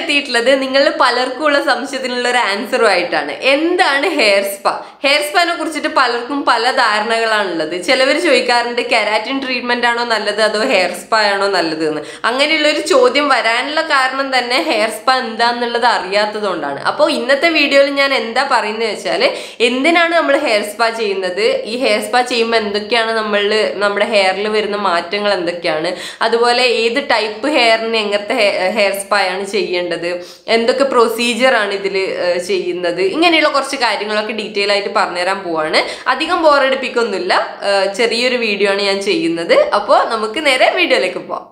എത്തിയിട്ടുള്ളത് നിങ്ങൾ പലർക്കും ഉള്ള സംശയത്തിനുള്ള ഒരു ആൻസറും ആയിട്ടാണ് എന്താണ് ഹെയർ സ്പാ ഹെയർ സ്പാനെ കുറിച്ചിട്ട് പലർക്കും പല ധാരണകളാണുള്ളത് ചിലവർ ചോദിക്കാറുണ്ട് കെരാറ്റിൻ ട്രീറ്റ്മെന്റ് ആണോ നല്ലത് അതോ ഹെയർ സ്പാ ആണോ നല്ലത് എന്ന് അങ്ങനെയുള്ള ഒരു ചോദ്യം വരാനുള്ള കാരണം തന്നെ ഹെയർ സ്പാ എന്താന്നുള്ളത് അറിയാത്തതുകൊണ്ടാണ് അപ്പോൾ ഇന്നത്തെ വീഡിയോയിൽ ഞാൻ എന്താ പറയുന്നത് വെച്ചാൽ എന്തിനാണ് നമ്മൾ ഹെയർ സ്പാ ചെയ്യുന്നത് ഈ ഹെയർ സ്പാ ചെയ്യുമ്പോൾ എന്തൊക്കെയാണ് നമ്മൾ നമ്മുടെ ഹെയറിൽ വരുന്ന മാറ്റങ്ങൾ എന്തൊക്കെയാണ് അതുപോലെ ഏത് ടൈപ്പ് ഹെയറിന് എങ്ങനത്തെ ഹെയർ സ്പാ ആണ് ചെയ്യേണ്ടത് എന്തൊക്കെ പ്രൊസീജിയർ ആണ് ഇതിൽ ചെയ്യുന്നത് ഇങ്ങനെയുള്ള കുറച്ച് കാര്യങ്ങളൊക്കെ ഡീറ്റെയിൽ ആയിട്ട് പറഞ്ഞുതരാൻ പോവാണ് അധികം ബോറടിപ്പിക്കൊന്നുമില്ല ഏഹ് ചെറിയൊരു വീഡിയോ ആണ് ഞാൻ ചെയ്യുന്നത് അപ്പോൾ നമുക്ക് നേരെ വീഡിയോയിലേക്ക് പോവാം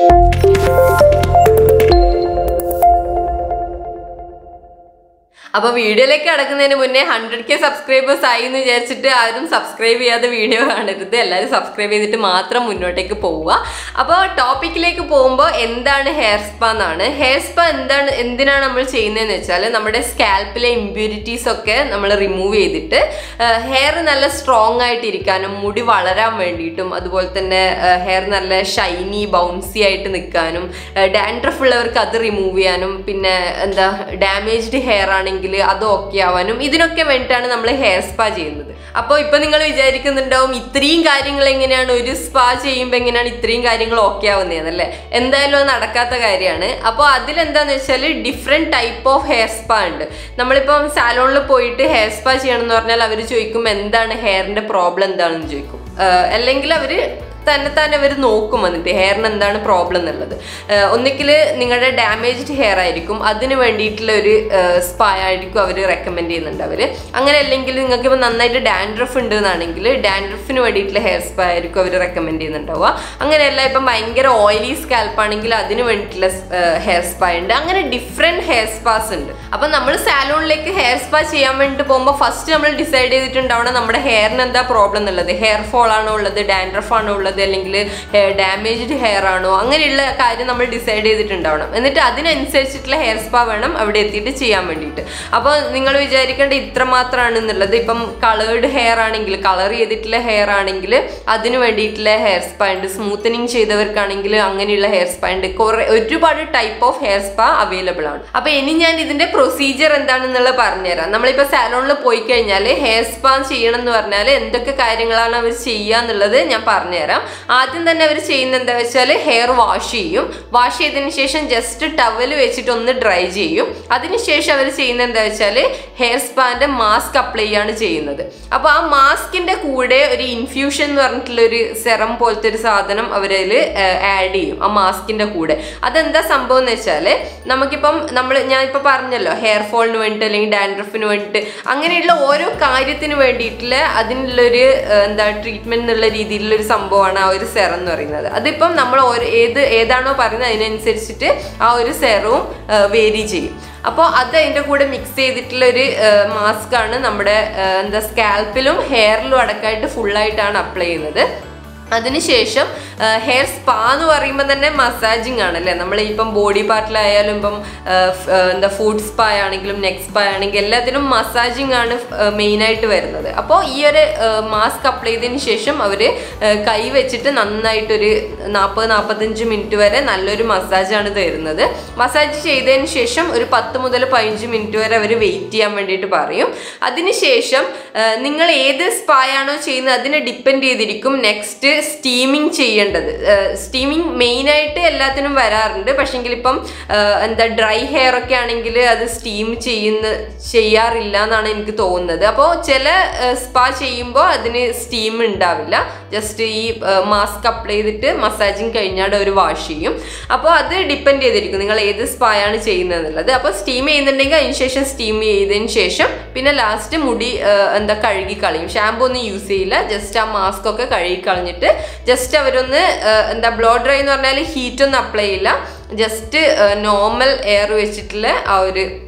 അപ്പൊ വീഡിയോയിലേക്ക് കടക്കുന്നതിന് മുന്നേ ഹൺഡ്രഡ് കെ സബ്സ്ക്രൈബേഴ്സ് ആയി എന്ന് വിചാരിച്ചിട്ട് ആരും സബ്സ്ക്രൈബ് ചെയ്യാതെ വീഡിയോ കാണരുത് എല്ലാവരും സബ്സ്ക്രൈബ് ചെയ്തിട്ട് മാത്രം മുന്നോട്ടേക്ക് പോവുക അപ്പോൾ ടോപ്പിക്കിലേക്ക് പോകുമ്പോൾ എന്താണ് ഹെയർ സ്പാ എന്നാണ് ഹെയർ സ്പാ എന്താണ് എന്തിനാണ് നമ്മൾ ചെയ്യുന്നതെന്ന് വെച്ചാൽ നമ്മുടെ സ്കാൽപ്പിലെ ഇമ്പ്യൂരിറ്റീസ് ഒക്കെ നമ്മൾ റിമൂവ് ചെയ്തിട്ട് ഹെയർ നല്ല സ്ട്രോങ് ആയിട്ടിരിക്കാനും മുടി വളരാൻ വേണ്ടിയിട്ടും അതുപോലെ തന്നെ ഹെയർ നല്ല ഷൈനി ബൗൺസി ആയിട്ട് നിൽക്കാനും ഡാൻഡ്രഫ് ഉള്ളവർക്ക് അത് റിമൂവ് ചെയ്യാനും പിന്നെ എന്താ ഡാമേജ്ഡ് ഹെയർ ആണെങ്കിൽ അത് ഓക്കെ ആവാനും ഇതിനൊക്കെ വേണ്ടിയിട്ടാണ് നമ്മൾ ഹെയർ സ്പാ ചെയ്യുന്നത് അപ്പോൾ ഇപ്പൊ നിങ്ങൾ വിചാരിക്കുന്നുണ്ടാവും ഇത്രയും കാര്യങ്ങൾ എങ്ങനെയാണ് ഒരു സ്പാ ചെയ്യുമ്പോൾ എങ്ങനെയാണ് ഇത്രയും കാര്യങ്ങൾ ഓക്കെ ആവുന്നതെന്നല്ലേ എന്തായാലും അത് നടക്കാത്ത കാര്യമാണ് അപ്പോൾ അതിലെന്താന്ന് വെച്ചാൽ different type of hair spa ഉണ്ട് നമ്മളിപ്പം സാലോണിൽ പോയിട്ട് ഹെയർ സ്പാ ചെയ്യണം എന്ന് പറഞ്ഞാൽ അവർ ചോദിക്കും എന്താണ് ഹെയറിന്റെ പ്രോബ്ലം എന്താണെന്ന് ചോദിക്കും അല്ലെങ്കിൽ അവർ തന്നെ തന്നെ അവർ നോക്കും വന്നിട്ട് ഹെയറിന് എന്താണ് പ്രോബ്ലം എന്നുള്ളത് ഒന്നിക്കിൽ നിങ്ങളുടെ ഡാമേജ്ഡ് ഹെയർ ആയിരിക്കും അതിന് വേണ്ടിയിട്ടുള്ള ഒരു സ്പാ ആയിരിക്കും അവർ റെക്കമെൻഡ് ചെയ്യുന്നുണ്ട് അവർ അങ്ങനെ അല്ലെങ്കിൽ നിങ്ങൾക്ക് ഇപ്പോൾ നന്നായിട്ട് ഡാൻഡ്രഫ് ഉണ്ട് എന്നാണെങ്കിൽ ഡാൻഡ്രഫിന് വേണ്ടിയിട്ടുള്ള ഹെയർ സ്പാ ആയിരിക്കും അവർ റെക്കമെൻഡ് ചെയ്യുന്നുണ്ടാവുക അങ്ങനെയല്ല ഇപ്പം ഭയങ്കര ഓയിലി സ്കാൽപ്പ് ആണെങ്കിൽ അതിന് വേണ്ടിയിട്ടുള്ള ഹെയർ സ്പാ ഉണ്ട് അങ്ങനെ ഡിഫറെൻറ്റ് ഹെയർ സ്പാസ് ഉണ്ട് അപ്പം നമ്മൾ സാലൂണിലേക്ക് ഹെയർ സ്പാ ചെയ്യാൻ വേണ്ടിയിട്ട് പോകുമ്പോൾ ഫസ്റ്റ് നമ്മൾ ഡിസൈഡ് ചെയ്തിട്ടുണ്ടാവണം നമ്മുടെ ഹെയറിന് എന്താ പ്രോബ്ലം എന്നുള്ളത് ഹെയർ ഫോൾ ആണോ ഉള്ളത് ഡാൻഡ്രഫ് ആണോ ഉള്ളത് അല്ലെങ്കിൽ ഡാമേജ്ഡ് ഹെയർ ആണോ അങ്ങനെയുള്ള കാര്യം നമ്മൾ ഡിസൈഡ് ചെയ്തിട്ടുണ്ടാവണം എന്നിട്ട് അതിനനുസരിച്ചിട്ടുള്ള ഹെയർ സ്പാ വേണം അവിടെ എത്തിയിട്ട് ചെയ്യാൻ വേണ്ടിയിട്ട് അപ്പോൾ നിങ്ങൾ വിചാരിക്കേണ്ട ഇത്ര മാത്രമാണ് എന്നുള്ളത് ഇപ്പം കളേർഡ് ഹെയർ ആണെങ്കിൽ കളർ ചെയ്തിട്ടുള്ള ഹെയർ ആണെങ്കിൽ അതിന് വേണ്ടിയിട്ടുള്ള ഹെയർ സ്പാ ഉണ്ട് സ്മൂത്തനിങ് ചെയ്തവർക്കാണെങ്കിൽ അങ്ങനെയുള്ള ഹെയർ സ്പാ ഉണ്ട് കുറെ ഒരുപാട് type of hair spa available ആണ് അപ്പോൾ ഇനി ഞാൻ ഇതിന്റെ പ്രൊസീജിയർ എന്താണെന്നുള്ളത് പറഞ്ഞുതരാം നമ്മളിപ്പോൾ സാലോണിൽ പോയി കഴിഞ്ഞാൽ ഹെയർ സ്പാ ചെയ്യണം എന്ന് പറഞ്ഞാൽ എന്തൊക്കെ കാര്യങ്ങളാണ് അവർ ചെയ്യുക എന്നുള്ളത് ഞാൻ പറഞ്ഞുതരാം ആദ്യം തന്നെ അവർ ചെയ്യുന്ന എന്താ വെച്ചാൽ ഹെയർ വാഷ് ചെയ്യും വാഷ് ചെയ്തതിന് ശേഷം ജസ്റ്റ് ടവൽ വെച്ചിട്ട് ഒന്ന് ഡ്രൈ ചെയ്യും അതിനുശേഷം അവർ ചെയ്യുന്ന എന്താ വെച്ചാൽ ഹെയർ സ്പാന്റെ മാസ്ക് അപ്ലൈ ചെയ്യാണ് ചെയ്യുന്നത് അപ്പോൾ ആ മാസ്കിന്റെ കൂടെ ഒരു ഇൻഫ്യൂഷൻ എന്ന് പറഞ്ഞിട്ടുള്ള ഒരു സെറം പോലത്തെ ഒരു സാധനം അവരതിൽ ആഡ് ചെയ്യും ആ മാസ്കിന്റെ കൂടെ അതെന്താ സംഭവം എന്ന് വെച്ചാൽ നമുക്കിപ്പം നമ്മൾ ഞാൻ ഇപ്പൊ പറഞ്ഞല്ലോ ഹെയർ ഫോളിന് വേണ്ടിയിട്ട് അല്ലെങ്കിൽ ഡാൻഡ്രഫിന് വേണ്ടിയിട്ട് അങ്ങനെയുള്ള ഓരോ കാര്യത്തിന് വേണ്ടിയിട്ടുള്ള അതിനുള്ളൊരു എന്താ ട്രീറ്റ്മെന്റ് എന്നുള്ള രീതിയിലുള്ള ഒരു സംഭവമാണ് ആ ഒരു സെറം എന്ന് പറയുന്നത് അതിപ്പം നമ്മൾ ഓരോ ഏത് ഏതാണോ പറയുന്നത് അതിനനുസരിച്ചിട്ട് ആ ഒരു സെറവും വേരി ചെയ്യും അപ്പോൾ അത് അതിൻ്റെ കൂടെ മിക്സ് ചെയ്തിട്ടുള്ള ഒരു മാസ്ക് ആണ് നമ്മുടെ എന്താ സ്കാൽപ്പിലും ഹെയറിലും അടക്കമായിട്ട് ഫുള്ളായിട്ടാണ് അപ്ലൈ ചെയ്യുന്നത് അതിനുശേഷം ഹെയർ സ്പാ എന്ന് പറയുമ്പോൾ തന്നെ മസാജിങ് ആണല്ലേ നമ്മൾ ഇപ്പം ബോഡി പാർട്ടിലായാലും ഇപ്പം എന്താ ഫുഡ് സ്പാ ആണെങ്കിലും നെക്ക് സ്പാ ആണെങ്കിലും എല്ലാത്തിനും മസാജിങ് ആണ് മെയിനായിട്ട് വരുന്നത് അപ്പോൾ ഈ ഒരു മാസ്ക് അപ്ലൈ ചെയ്തതിന് ശേഷം അവർ കൈ വെച്ചിട്ട് നന്നായിട്ടൊരു നാൽപ്പത് നാൽപ്പത്തഞ്ച് മിനിറ്റ് വരെ നല്ലൊരു മസാജാണ് തരുന്നത് മസാജ് ചെയ്തതിന് ശേഷം ഒരു പത്ത് മുതൽ പതിനഞ്ച് മിനിറ്റ് വരെ അവർ വെയിറ്റ് ചെയ്യാൻ വേണ്ടിയിട്ട് പറയും അതിനുശേഷം നിങ്ങൾ ഏത് സ്പാ ആണോ ചെയ്യുന്നത് അതിനെ ഡിപ്പെൻഡ് ചെയ്തിരിക്കും നെക്സ്റ്റ് സ്റ്റീമിങ് ചെയ്യേണ്ടത് സ്റ്റീമിങ് മെയിനായിട്ട് എല്ലാത്തിനും വരാറുണ്ട് പക്ഷെങ്കിൽ ഇപ്പം എന്താ ഡ്രൈ ഹെയർ ഒക്കെ ആണെങ്കിൽ അത് സ്റ്റീം ചെയ്യുന്ന ചെയ്യാറില്ല എന്നാണ് എനിക്ക് തോന്നുന്നത് അപ്പോൾ ചില സ്പാ ചെയ്യുമ്പോൾ അതിന് സ്റ്റീം ഉണ്ടാവില്ല ജസ്റ്റ് ഈ മാസ്ക് അപ്ലൈ ചെയ്തിട്ട് മസാജിങ് കഴിഞ്ഞാൽ ഒരു വാഷ് ചെയ്യും അപ്പോൾ അത് ഡിപ്പെൻഡ് ചെയ്തിരിക്കും നിങ്ങൾ ഏത് സ്പാ ആണ് ചെയ്യുന്നത് എന്നുള്ളത് അപ്പോൾ സ്റ്റീം ചെയ്യുന്നുണ്ടെങ്കിൽ അതിന് ശേഷം സ്റ്റീം ചെയ്തതിന് ശേഷം പിന്നെ ലാസ്റ്റ് മുടി എന്താ കഴുകി കളയും ഷാമ്പു ഒന്നും യൂസ് ചെയ്യില്ല ജസ്റ്റ് ആ മാസ്ക് ഒക്കെ കഴുകി കളഞ്ഞിട്ട് ജസ്റ്റ് അവരൊന്ന് എന്താ ബ്ലോ ഡ്രൈ എന്ന് പറഞ്ഞാൽ ഹീറ്റ് ഒന്നും അപ്ലൈ ചെയ്യില്ല ജസ്റ്റ് നോർമൽ എയർ വെച്ചിട്ടുള്ള ആ ഒരു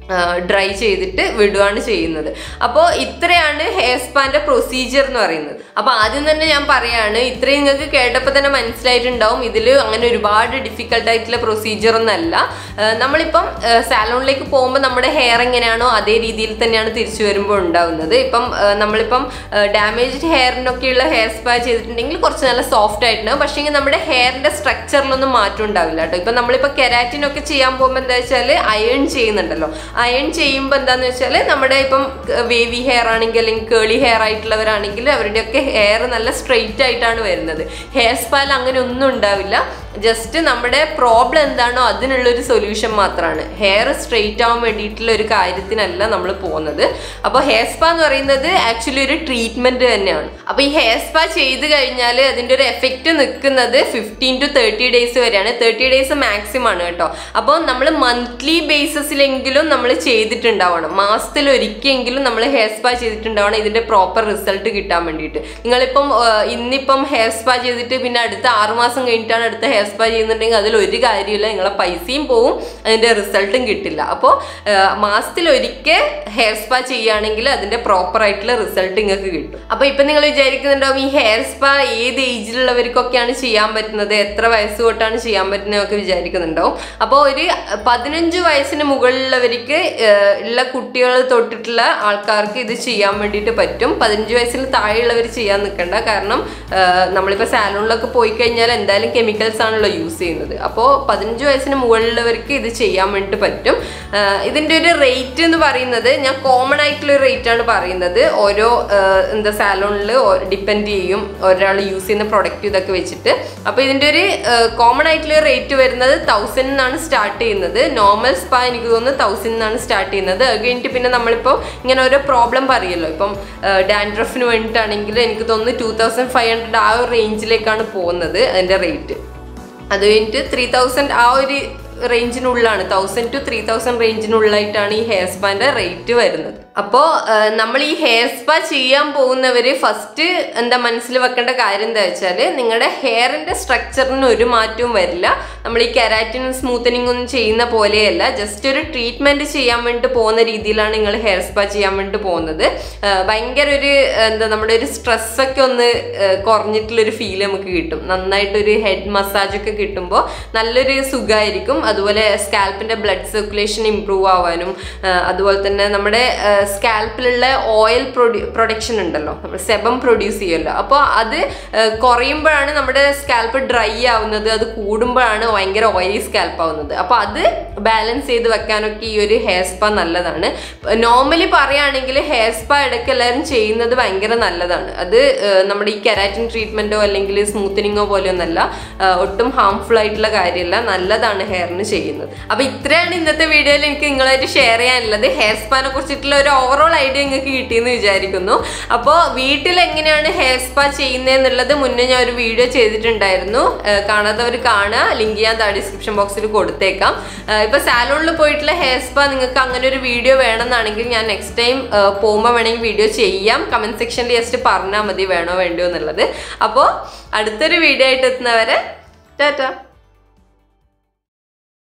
ഡ്രൈ ചെയ്തിട്ട് വിടുകയാണ് ചെയ്യുന്നത് അപ്പോൾ ഇത്രയാണ് ഹെയർ സ്പാൻ്റെ പ്രൊസീജിയർ എന്ന് പറയുന്നത് അപ്പോൾ ആദ്യം തന്നെ ഞാൻ പറയാണ് ഇത്രയും നിങ്ങൾക്ക് കേട്ടപ്പോൾ തന്നെ മനസ്സിലായിട്ടുണ്ടാവും ഇതിൽ അങ്ങനെ ഒരുപാട് ഡിഫിക്കൽട്ട് ആയിട്ടുള്ള പ്രൊസീജിയർ ഒന്നല്ല ആ, നമ്മളിപ്പം സാലോണിലേക്ക് പോകുമ്പോൾ നമ്മുടെ ഹെയർ എങ്ങനെയാണോ അതേ രീതിയിൽ തന്നെയാണ് തിരിച്ചു വരുമ്പോൾ ഉണ്ടാവുന്നത് ഇപ്പം ആ, നമ്മളിപ്പം ഡാമേജ്ഡ് ഹെയറിനൊക്കെയുള്ള ഹെയർ സ്പാ ചെയ്തിട്ടുണ്ടെങ്കിൽ കുറച്ച് നല്ല സോഫ്റ്റ് ആയിട്ടുണ്ടാവും പക്ഷേ നമ്മുടെ ഹെയറിന്റെ സ്ട്രക്ചറിലൊന്നും മാറ്റം ഉണ്ടാവില്ല കേട്ടോ ഇപ്പം നമ്മളിപ്പോൾ കെരാറ്റിനൊക്കെ ചെയ്യാൻ പോകുമ്പോൾ എന്താ വെച്ചാൽ അയൺ ചെയ്യുന്നുണ്ടല്ലോ അയൺ ചെയ്യുമ്പോൾ എന്താന്ന് വെച്ചാൽ നമ്മുടെ ഇപ്പം വേവി ഹെയർ ആണെങ്കിൽ അല്ലെങ്കിൽ കേളി ഹെയർ ആയിട്ടുള്ളവരാണെങ്കിൽ അവരുടെയൊക്കെ ഹെയർ നല്ല സ്ട്രെയിറ്റ് ആയിട്ടാണ് വരുന്നത് ഹെയർ സ്പാൽ അങ്ങനെ ഒന്നും ഉണ്ടാവില്ല ജസ്റ്റ് നമ്മുടെ പ്രോബ്ലം എന്താണോ അതിനുള്ളൊരു സൊല്യൂഷൻ മാത്രമാണ് ഹെയർ സ്ട്രെയിറ്റ് ആവാൻ വേണ്ടിയിട്ടുള്ള ഒരു കാര്യത്തിനല്ല നമ്മൾ പോകുന്നത് അപ്പോൾ ഹെയർ സ്പാ എന്ന് പറയുന്നത് ആക്ച്വലി ഒരു ട്രീറ്റ്മെന്റ് തന്നെയാണ് അപ്പോൾ ഈ ഹെയർ സ്പാ ചെയ്ത് കഴിഞ്ഞാൽ അതിൻ്റെ ഒരു എഫക്റ്റ് നിൽക്കുന്നത് ഫിഫ്റ്റീൻ ടു തേർട്ടി ഡേയ്സ് വരെയാണ് തേർട്ടി ഡേയ്സ് മാക്സിമം ആണ് കേട്ടോ അപ്പോൾ നമ്മൾ മന്ത്ലി ബേസിസിലെങ്കിലും നമ്മൾ ചെയ്തിട്ടുണ്ടാവണം മാസത്തിൽ ഒരിക്കലെങ്കിലും നമ്മൾ ഹെയർ സ്പാ ചെയ്തിട്ടുണ്ടാവണം ഇതിന്റെ പ്രോപ്പർ റിസൾട്ട് കിട്ടാൻ വേണ്ടിയിട്ട് നിങ്ങളിപ്പം ആ, ഇന്നിപ്പം ഹെയർ സ്പാ ചെയ്തിട്ട് പിന്നെ അടുത്ത ആറുമാസം കഴിഞ്ഞിട്ടാണ് അടുത്ത ഹെയർ സ്പാ ചെയ്യുന്നുണ്ടെങ്കിൽ അതിൽ ഒരു കാര്യമില്ല നിങ്ങളെ പൈസയും പോവും അതിന്റെ റിസൾട്ടും കിട്ടില്ല അപ്പോൾ മാസത്തിൽ ഒരിക്കൽ ഹെയർ സ്പാ ചെയ്യുകയാണെങ്കിൽ അതിന്റെ പ്രോപ്പർ ആയിട്ടുള്ള റിസൾട്ട് നിങ്ങൾക്ക് കിട്ടും അപ്പോൾ ഇപ്പം നിങ്ങൾ വിചാരിക്കുന്നുണ്ടാവും ഈ ഹെയർ സ്പാ ഏത് ഏജിലുള്ളവർക്കൊക്കെയാണ് ചെയ്യാൻ പറ്റുന്നത് എത്ര വയസ്സ് തൊട്ടാണ് ചെയ്യാൻ പറ്റുന്നതൊക്കെ വിചാരിക്കുന്നുണ്ടാവും അപ്പോൾ ഒരു പതിനഞ്ച് വയസ്സിന് മുകളിലുള്ളവർക്ക് ഏഹ്, ഉള്ള കുട്ടികൾ തൊട്ടിട്ടുള്ള ആൾക്കാർക്ക് ഇത് ചെയ്യാൻ വേണ്ടിയിട്ട് പറ്റും പതിനഞ്ച് വയസ്സിന് താഴെയുള്ളവർ ചെയ്യാൻ നിൽക്കണ്ട കാരണം ഏഹ്, നമ്മളിപ്പോൾ സാലൂണിലൊക്കെ പോയി കഴിഞ്ഞാൽ എന്തായാലും കെമിക്കൽസ് ആണല്ലോ യൂസ് ചെയ്യുന്നത് അപ്പോൾ പതിനഞ്ച് വയസ്സിന് മുകളിലുള്ളവർക്ക് ഇത് ചെയ്യാൻ വേണ്ടിയിട്ട് പറ്റും ഏഹ്, ഇതിൻ്റെ ഒരു റേറ്റ് എന്ന് പറയുന്നത് ഞാൻ കോമൺ ആയിട്ടുള്ള റേറ്റ് ആണ് പറയുന്നത് ഓരോ ഏഹ്, എന്താ സാലൂണിൽ ഡിപ്പെൻഡ് ചെയ്യും ഒരാൾ യൂസ് ചെയ്യുന്ന പ്രൊഡക്റ്റ് ഇതൊക്കെ വെച്ചിട്ട് അപ്പോൾ ഇതിൻ്റെ ഒരു കോമൺ ആയിട്ടുള്ള റേറ്റ് വരുന്നത് തൗസൻഡ് നിന്നാണ് സ്റ്റാർട്ട് ചെയ്യുന്നത് നോർമൽ സ്പാ എനിക്ക് തോന്നുന്നു തൗസൻഡ് നിന്നാണ് സ്റ്റാർട്ട് ചെയ്യുന്നത് അത് കഴിഞ്ഞിട്ട് പിന്നെ നമ്മളിപ്പോൾ ഇങ്ങനെ ഓരോ പ്രോബ്ലം പറയുമല്ലോ ഇപ്പം ഡാൻഡ്രഫിന് വേണ്ടിയിട്ടാണെങ്കിൽ എനിക്ക് തോന്നുന്നു ടൂ തൗസൻഡ് ഫൈവ് ഹൺഡ്രഡ് ആ ഒരു റേഞ്ചിലേക്കാണ് പോകുന്നത് അതിൻ്റെ റേറ്റ് അത് കഴിഞ്ഞിട്ട് ത്രീ തൗസൻഡ് ആ ഒരു റേഞ്ചിനുള്ളിലാണ് തൗസൻഡ് ടു ത്രീ തൗസൻഡ് റേഞ്ചിനുള്ളിലായിട്ടാണ് ഈ ഹെയർ സ്പാൻ്റെ റേറ്റ് വരുന്നത് അപ്പോൾ നമ്മൾ ഈ ഹെയർ സ്പാ ചെയ്യാൻ പോകുന്നവർ ഫസ്റ്റ് എന്താ മനസ്സിൽ വെക്കേണ്ട കാര്യം എന്താ വെച്ചാൽ നിങ്ങളുടെ ഹെയറിൻ്റെ സ്ട്രക്ചറിന് ഒരു മാറ്റവും വരില്ല നമ്മൾ ഈ കെരാറ്റിൻ സ്മൂത്തനിങ് ഒന്നും ചെയ്യുന്ന പോലെയല്ല ജസ്റ്റ് ഒരു ട്രീറ്റ്മെൻറ്റ് ചെയ്യാൻ വേണ്ടി പോകുന്ന രീതിയിലാണ് നിങ്ങൾ ഹെയർ സ്പാ ചെയ്യാൻ വേണ്ടി പോകുന്നത് ആ, ഭയങ്കര ഒരു എന്താ നമ്മുടെ ഒരു സ്ട്രെസ്സൊക്കെ ഒന്ന് ആ, കുറഞ്ഞിട്ടുള്ളൊരു ഫീൽ നമുക്ക് കിട്ടും നന്നായിട്ടൊരു ഹെഡ് മസാജ് ഒക്കെ കിട്ടുമ്പോൾ നല്ലൊരു സുഖമായിരിക്കും അതുപോലെ സ്കാൽപ്പിൻ്റെ ബ്ലഡ് സർക്കുലേഷൻ ഇമ്പ്രൂവ് ആവാനും ആ, അതുപോലെ തന്നെ നമ്മുടെ സ്കാൽപ്പിലുള്ള ഓയിൽ പ്രൊഡ്യൂ പ്രൊഡക്ഷൻ ഉണ്ടല്ലോ നമ്മൾ സെബം പ്രൊഡ്യൂസ് ചെയ്യുമല്ലോ അപ്പോൾ അത് ആ, കുറയുമ്പോഴാണ് നമ്മുടെ സ്കാൽപ്പ് ഡ്രൈ ആവുന്നത് അത് കൂടുമ്പോഴാണ് ഭയങ്കര ഓയിലി സ്കാൽപ്പ് ആവുന്നത് അപ്പോൾ അത് ബാലൻസ് ചെയ്ത് വെക്കാനൊക്കെ ഈ ഒരു ഹെയർ സ്പാ നല്ലതാണ് നോർമലി പറയുകയാണെങ്കിൽ ഹെയർ സ്പാ ഇടയ്ക്ക് എല്ലാവരും ചെയ്യുന്നത് ഭയങ്കര നല്ലതാണ് അത് ആ, നമ്മുടെ ഈ കെരാറ്റിൻ ട്രീറ്റ്മെൻറ്റോ അല്ലെങ്കിൽ സ്മൂത്തനിങ്ങോ പോലെയൊന്നല്ല ആ, ഒട്ടും ഹാംഫുൾ ആയിട്ടുള്ള കാര്യമല്ല നല്ലതാണ് ഹെയറിന് ചെയ്യുന്നത് അപ്പോൾ ഇത്രയാണ് ഇന്നത്തെ വീഡിയോയിൽ എനിക്ക് നിങ്ങളായിട്ട് ഷെയർ ചെയ്യാനുള്ളത് ഹെയർ സ്പാനെ കുറിച്ചിട്ടുള്ള ഒരു ഓവറോൾ ഐഡിയ നിങ്ങൾക്ക് കിട്ടിയെന്ന് വിചാരിക്കുന്നു അപ്പോൾ വീട്ടിൽ എങ്ങനെയാണ് ഹെയർ സ്പാ ചെയ്യുന്നതെന്നുള്ളത് മുന്നേ ഞാൻ ഒരു വീഡിയോ ചെയ്തിട്ടുണ്ടായിരുന്നു ആ, കാണാത്തവർ കാണുക ലിങ്ക് ഞാൻ താഴെ ഡിസ്ക്രിപ്ഷൻ ബോക്സിൽ കൊടുത്തേക്കാം ആ, ഇപ്പൊ സാലൂണിൽ പോയിട്ടുള്ള ഹെയർ സ്പാ നിങ്ങൾക്ക് അങ്ങനെ ഒരു വീഡിയോ വേണമെന്നാണെങ്കിൽ ഞാൻ നെക്സ്റ്റ് ടൈം പോകുമ്പോൾ വേണമെങ്കിൽ വീഡിയോ ചെയ്യാം കമന്റ് സെക്ഷനിൽ ജസ്റ്റ് പറഞ്ഞാൽ മതി വേണോ വേണ്ടോ എന്നുള്ളത് അപ്പോൾ അടുത്തൊരു വീഡിയോ ആയിട്ട് എത്തുന്നവരെ ടാറ്റ